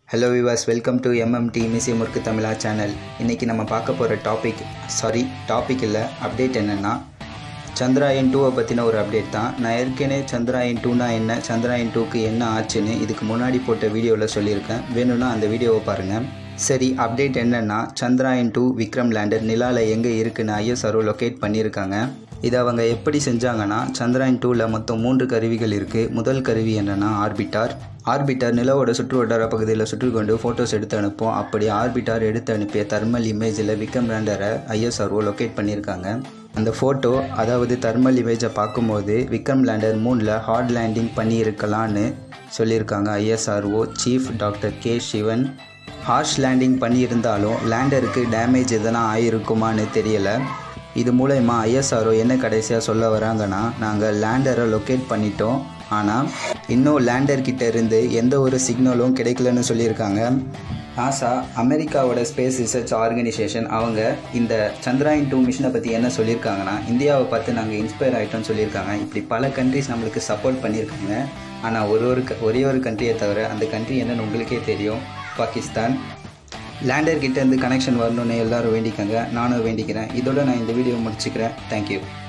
hello viewers welcome to MMT மிசி முறுக்கு தமிழா சேனல் இன்றைக்கி நம்ம பார்க்க போகிற டாபிக் சாரி டாபிக் இல்லை அப்டேட் என்னென்னா சந்திராயன் டூவை பற்றின ஒரு அப்டேட் தான் நான் ஏற்கனவே சந்திராயன் டூனா என்ன சந்திராயன் டூக்கு என்ன ஆச்சுன்னு இதுக்கு முன்னாடி போட்ட வீடியோவில் சொல்லியிருக்கேன் வேணும்னா அந்த வீடியோவை பாருங்கள் சரி அப்டேட் என்னென்னா சந்திராயன் டூ விக்ரம் லேண்டர் நிலாவில் எங்கே இருக்குன்னு ஐஎஸ்ஆர்ஓ லொக்கேட் பண்ணியிருக்காங்க இதை அவங்க எப்படி செஞ்சாங்கன்னா சந்திராயன் டூவில் மொத்தம் மூன்று கருவிகள் இருக்குது முதல் கருவி என்னென்னா ஆர்பிட்டார் ஆர்பிட்டார் நிலவோட சுற்று வட்டார பகுதியில் சுற்றி கொண்டு ஃபோட்டோஸ் எடுத்து அனுப்போம் அப்படி ஆர்பிட்டார் எடுத்து அனுப்பிய தர்மல் இமேஜில் விக்ரம் லேண்டரை ஐஎஸ்ஆர்ஓ லொக்கேட் பண்ணியிருக்காங்க அந்த ஃபோட்டோ அதாவது தர்மல் இமேஜை பார்க்கும்போது விக்ரம் லேண்டர் மூணில் ஹார்ட் லேண்டிங் பண்ணியிருக்கலான்னு சொல்லியிருக்காங்க ISRO chief doctor K Sivan harsh landing பண்ணியிருந்தாலும் லேண்டருக்கு டேமேஜ் எதனா ஆயிருக்குமான்னு தெரியலை இது மூலயமா ஐஎஸ்ஆர்ஓ என்ன கடைசியாக சொல்ல வராங்கன்னா நாங்கள் லேண்டரை லொக்கேட் பண்ணிட்டோம் ஆனால் இன்னும் லேண்டர் கிட்ட இருந்து எந்த ஒரு சிக்னலும் கிடைக்கலன்னு சொல்லியிருக்காங்க நாசா அமெரிக்காவோட ஸ்பேஸ் ரிசர்ச் ஆர்கனைசேஷன் அவங்க இந்த சந்திராயன் டூ மிஷினை பற்றி என்ன சொல்லியிருக்காங்கன்னா இந்தியாவை பார்த்து நாங்கள் இன்ஸ்பயர் ஆகிட்டோம்னு சொல்லியிருக்காங்க இப்படி பல கண்ட்ரிஸ் நம்மளுக்கு சப்போர்ட் பண்ணியிருக்காங்க ஆனால் ஒரு ஒரு ஒரே ஒரு கண்ட்ரியை தவிர அந்த கண்ட்ரி என்னன்னு உங்களுக்கே தெரியும் பாகிஸ்தான் லேண்டர் கிட்டேருந்து கனெக்ஷன் வரணுன்னு எல்லாரும் வேண்டிக்கங்க நானும் வேண்டிக்கிறேன் இதோட நான் இந்த வீடியோ முடிச்சுக்கிறேன் தேங்க்யூ